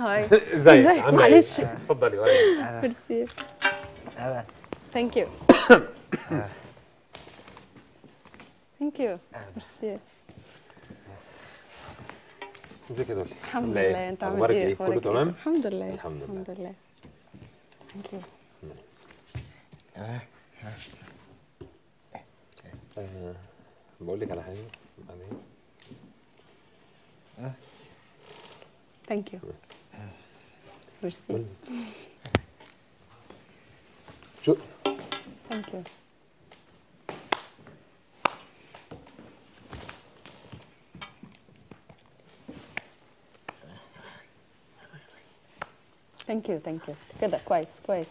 هاي ازيك ازيك؟ عامله ايه؟ معلش. اتفضلي ولا ميرسي ثانك يو ثانك يو ميرسي ازيك يا دولي الحمد عاملة إيه؟ لله انت عامل اخبارك ايه ايه؟ كله أخبارك إيه؟ تمام؟ الحمد لله الحمد لله. الحمد لله ثانك يو آه بقول لك على حاجه بعدين ثانك يو ميرسي شو ثانك يو ثانك يو ثانك يو كده كويس كويس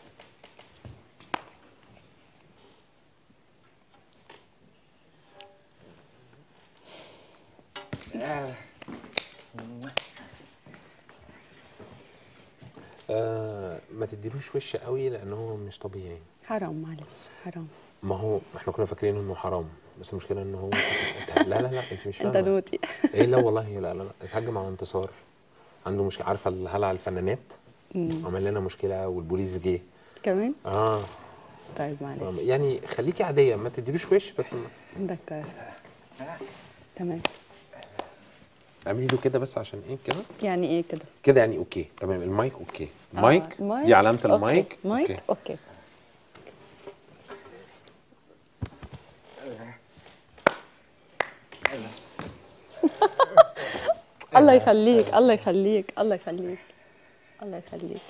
آه ما تديلوش وش قوي لان هو مش طبيعي حرام معلش حرام ما هو احنا كنا فاكرين انه حرام بس المشكله انه هو لا لا لا انت مش انت فاهمه نوتي ايه لا والله لا لا لا اتهجم على انتصار عنده مشكله عارفه الهلع الفنانات عمل لنا مشكله والبوليس جه كمان اه طيب معلش يعني خليكي عاديه ما تديلوش وش بس ما- عندك تمام اعملي له كده بس عشان ايه كده يعني ايه كده كده يعني اوكي تمام المايك اوكي آه، مايك المايك. دي علامه أوكي. المايك مايك أوكي. اوكي الله يخليك الله يخليك الله يخليك الله يخليك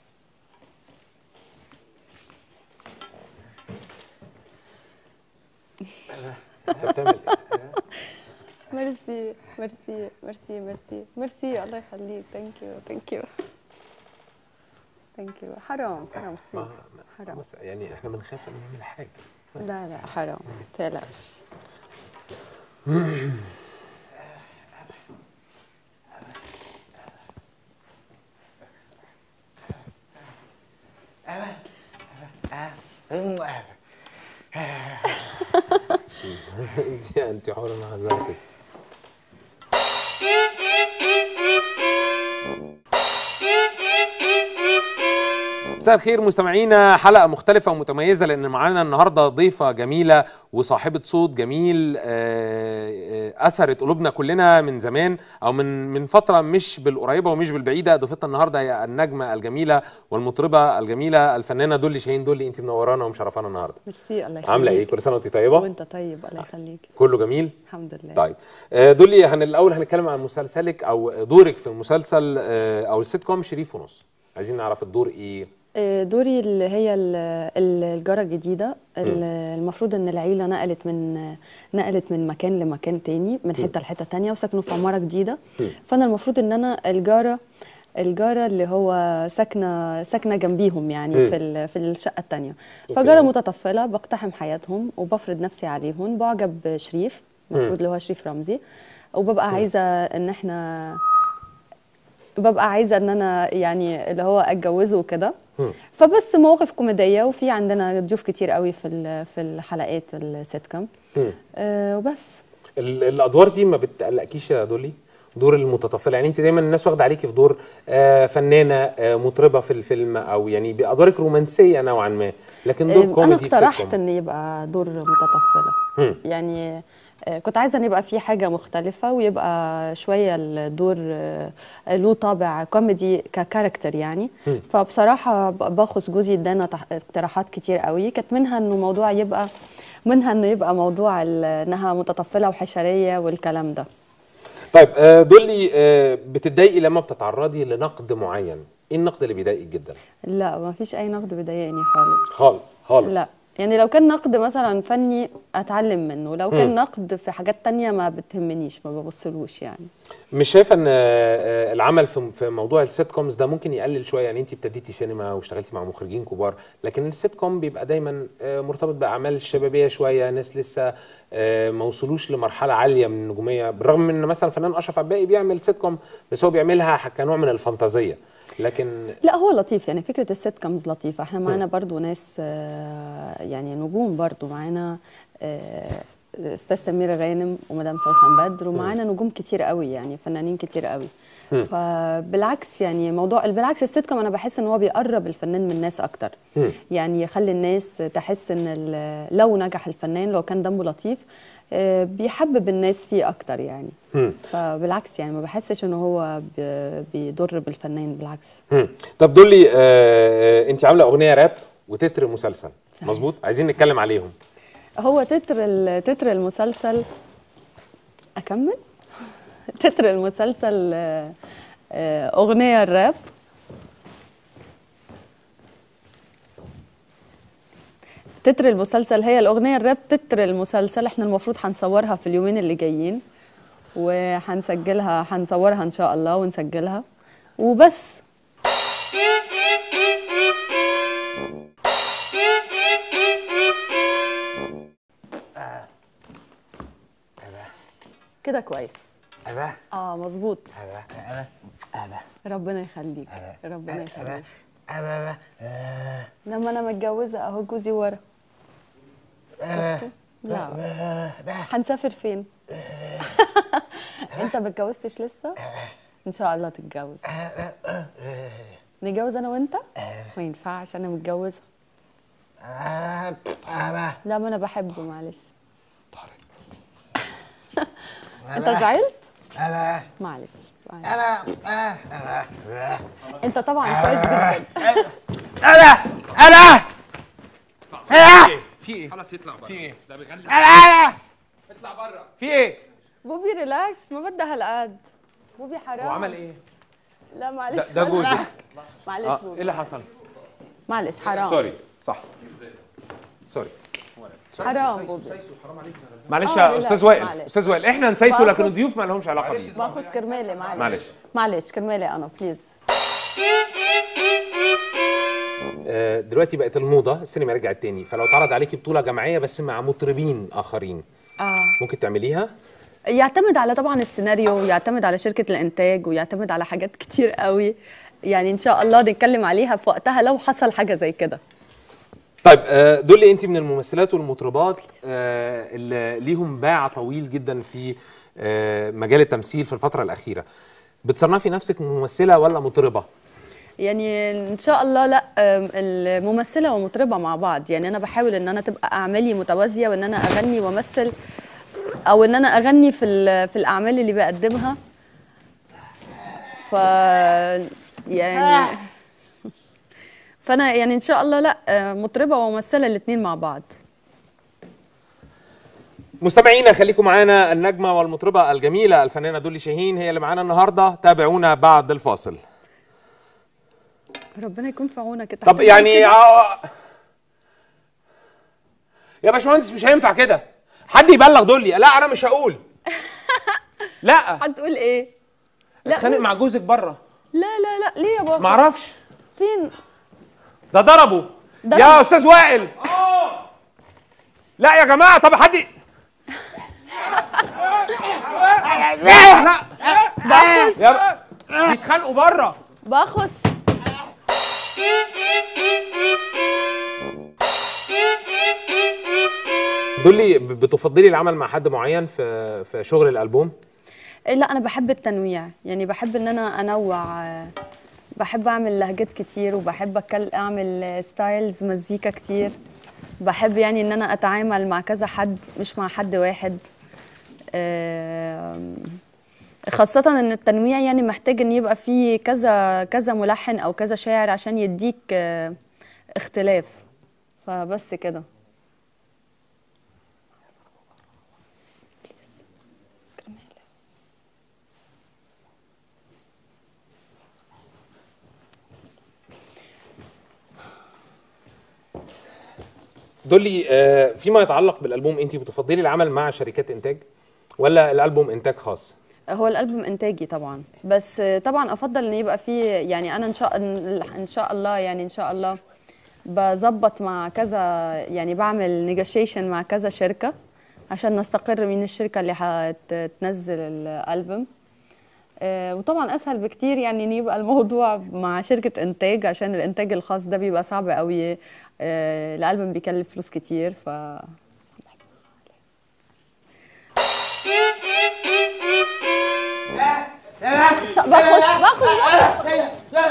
انت بتعمل ايه ميرسي ميرسي ميرسي ميرسي ميرسي الله يخليك ثانك يو ثانك يو ثانك يو حرام حرام ما سيب ما- حرام بس يعني احنا بنخاف ان نعمل حاجه لا لا حرام تقلقش انت انت حر انا هزرتك مساء الخير مستمعينا حلقه مختلفه ومتميزه لان معانا النهارده ضيفه جميله وصاحبه صوت جميل آه، آه، اثرت قلوبنا كلنا من زمان او من من فتره مش بالقريبه ومش بالبعيده ضيفتنا النهارده هي النجمه الجميله والمطربه الجميله الفنانه دولي شاهين دولي انت منورانا ومشرفانا النهارده ميرسي الله يخليك عامله ايه كل سنه وانت طيبه وانت طيب الله يخليك كله جميل الحمد لله طيب آه، دولي هن الاول هنتكلم عن مسلسلك او دورك في مسلسل آه، او السيت كوم شريف ونص عايزين نعرف الدور ايه آه، دوري اللي هي ال- ال- الجارة الجديدة ال- المفروض ان العيلة نقلت من نقلت من مكان لمكان تاني من حتة لحتة تانية وسكنوا في عمارة جديدة فانا المفروض ان انا الجارة الجارة اللي هو ساكنة ساكنة جنبيهم يعني مم. في ال- في الشقة التانية أوكي. فجارة متطفلة بقتحم حياتهم وبفرض نفسي عليهم بعجب شريف مم. المفروض اللي هو شريف رمزي وببقى عايزة ان احنا ببقى عايزه ان انا يعني اللي هو اتجوزه وكده مم. فبس مواقف كوميديه وفي عندنا ضيوف كتير قوي في ال- في الحلقات السيت كوم مم. أه وبس ال- الادوار دي ما بتقلقكيش يا دولي دور المتطفله يعني انت دايما الناس واخده عليكي في دور آه، فنانه آه، مطربه في الفيلم او يعني بادوارك رومانسيه نوعا ما لكن دور أه، انا كوميدي في اقترحت سيت كوم. ان يبقى دور متطفله مم. يعني أه، كنت عايزه ان يبقى في حاجه مختلفه ويبقى شويه الدور أه، له طابع كوميدي ككاركتر يعني مم. فبصراحه ب- باخذ جوزي ادانا تح- اقتراحات كتير قوي كانت منها انه موضوع يبقى منها انه يبقى موضوع ال- انها متطفله وحشريه والكلام ده طيب آه، دولي آه، بتتضايقي لما بتتعرضي لنقد معين ايه النقد اللي بيضايقك جدا لا ما فيش اي نقد بيضايقني خالص خالص خالص لا يعني لو كان نقد مثلا فني اتعلم منه لو كان مم. نقد في حاجات تانية ما بتهمنيش ما ببصلوش يعني مش شايفه ان آه، آه، العمل في في موضوع السيت كومز ده ممكن يقلل شويه يعني انت ابتديتي سينما واشتغلتي مع مخرجين كبار لكن السيت كوم بيبقى دايما آه، مرتبط باعمال شبابيه شويه ناس لسه آه، ما وصلوش لمرحله عاليه من النجوميه بالرغم من ان مثلا فنان اشرف عباقي بيعمل سيت كوم بس هو بيعملها ح- كنوع من الفانتازيه لكن لا هو لطيف يعني فكرة السيت كومز لطيفة احنا معانا برضو ناس آه، يعني نجوم برضو معانا آه، استاذ سمير غانم ومدام سوسن بدر ومعانا نجوم كتير قوي يعني فنانين كتير قوي فبالعكس يعني موضوع بالعكس السيت كوم انا بحس ان هو بيقرب الفنان من الناس اكتر مم. يعني يخلي الناس تحس ان ال- لو نجح الفنان لو كان دمه لطيف آه، بيحبب الناس فيه اكتر يعني مم. فبالعكس يعني ما بحسش ان هو ب- بيضر بالفنان بالعكس مم. طب دول لي آه انت عامله اغنيه راب وتتر مسلسل صحيح. مظبوط عايزين نتكلم عليهم هو تتر ال- تتر المسلسل اكمل تتر المسلسل آه، آه، اغنيه الراب تتر المسلسل هي الاغنيه الراب تتر المسلسل احنا المفروض هنصورها في اليومين اللي جايين وهنسجلها هنصورها ان شاء الله ونسجلها وبس كده كويس أبا اه مظبوط أبا أبا أبا ربنا يخليك ربنا يخليك أبا لما انا متجوزه اهو جوزي ورا شفتوا لا هنسافر فين انت ما اتجوزتش لسه ان شاء الله تتجوز نتجوز انا وانت ما ينفعش انا متجوزه أبا لا ما انا بحبه معلش انت زعلت أبا معلش معلش. أبا انت طبعا كويس جدا أبا أبا في ايه خلاص يطلع بره في ايه ده بيغني أبا اطلع بره في إيه؟ بوبي ريلاكس ما بدها هالقد بوبي حرام هو عمل ايه لا معلش ده- ده جوزك. معلش اه ايه بوبي اللي حصل معلش حرام سوري صح سوري حرام بوبي معلش آه، يا لا، استاذ وائل معلش. استاذ وائل احنا نسيسه لكن باخذ- الضيوف ما لهمش علاقه بيه باخذ كرمالي معلش معلش. معلش كرمالي انا بليز آه، دلوقتي بقت الموضه السينما رجعت تاني فلو اتعرض عليكي بطوله جماعيه بس مع مطربين اخرين اه ممكن تعمليها يعتمد على طبعا السيناريو يعتمد على شركه الانتاج ويعتمد على حاجات كتير قوي يعني ان شاء الله نتكلم عليها في وقتها لو حصل حاجه زي كده طيب آه، دول لي انت من الممثلات والمطربات آه، اللي ليهم باع طويل جدا في آه، مجال التمثيل في الفتره الاخيره بتصنفي نفسك ممثله ولا مطربه يعني ان شاء الله لا آم، الممثله والمطربه مع بعض يعني انا بحاول ان انا تبقى اعمالي متوازيه وان انا اغني وامثل او ان انا اغني في ال- في الاعمال اللي بقدمها ف يعني فانا يعني ان شاء الله لا آه، مطربه وممثله الاثنين مع بعض مستمعينا خليكم معانا النجمه والمطربه الجميله الفنانه دولي شاهين هي اللي معانا النهارده تابعونا بعد الفاصل ربنا يكون في عونك انت طب هتفضل يعني كده؟ آه، يا باشمهندس مش هينفع كده حد يبلغ دولي لا انا مش هقول لا هتقول ايه لا اتخانق مع جوزك بره لا لا لا ليه يا بابا معرفش فين ده ضربه ضربه. يا استاذ وائل لا يا جماعه طب حد ي- لا باخس يا بيتخانقوا بره باخس دولي ب- بتفضلي العمل مع حد معين في في شغل الالبوم إيه لا انا بحب التنويع يعني بحب ان انا انوع آه، بحب اعمل لهجات كتير وبحب أكل اعمل ستايلز مزيكا كتير بحب يعني ان انا اتعامل مع كذا حد مش مع حد واحد آم، خاصة ان التنويع يعني محتاج ان يبقى فيه كذا كذا ملحن او كذا شاعر عشان يديك آه، اختلاف فبس كده دولي آه، فيما يتعلق بالالبوم انت بتفضلي العمل مع شركات انتاج ولا الالبوم انتاج خاص هو الالبوم انتاجي طبعا بس طبعا افضل ان يبقى فيه يعني انا ان شاء ان شاء الله يعني ان شاء الله بظبط مع كذا يعني بعمل نيجوشيشن مع كذا شركه عشان نستقر مين الشركه اللي هتنزل الالبوم آه، وطبعا اسهل بكتير يعني ان يبقى الموضوع مع شركه انتاج عشان الانتاج الخاص ده بيبقى صعب قوي آه، الالبوم بيكلف فلوس كتير ف س- باخذ باخذ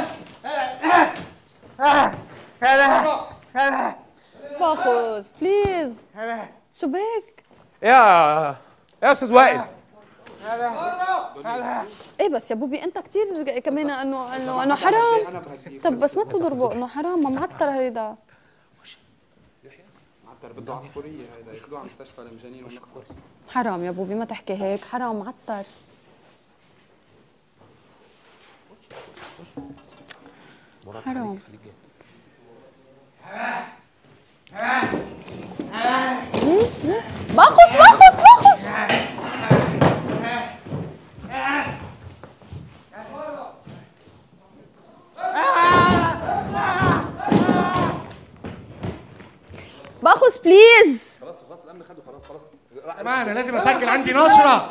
باخذ بليز شو بك؟ يا يا استاذ وائل ايه بس يا بوبي انت كثير كمان انه انه انه حرام طب بس ما تضربه انه حرام ما معطر هيدا معتر بده عصفوريه هيدا ياخذوه على مستشفى المجانين ونخلص حرام يا بوبي ما تحكي هيك حرام معطر حرام مم، مم. باخذ باخذ باخذ باخذ بليز ما انا لازم اسجل عندي نشره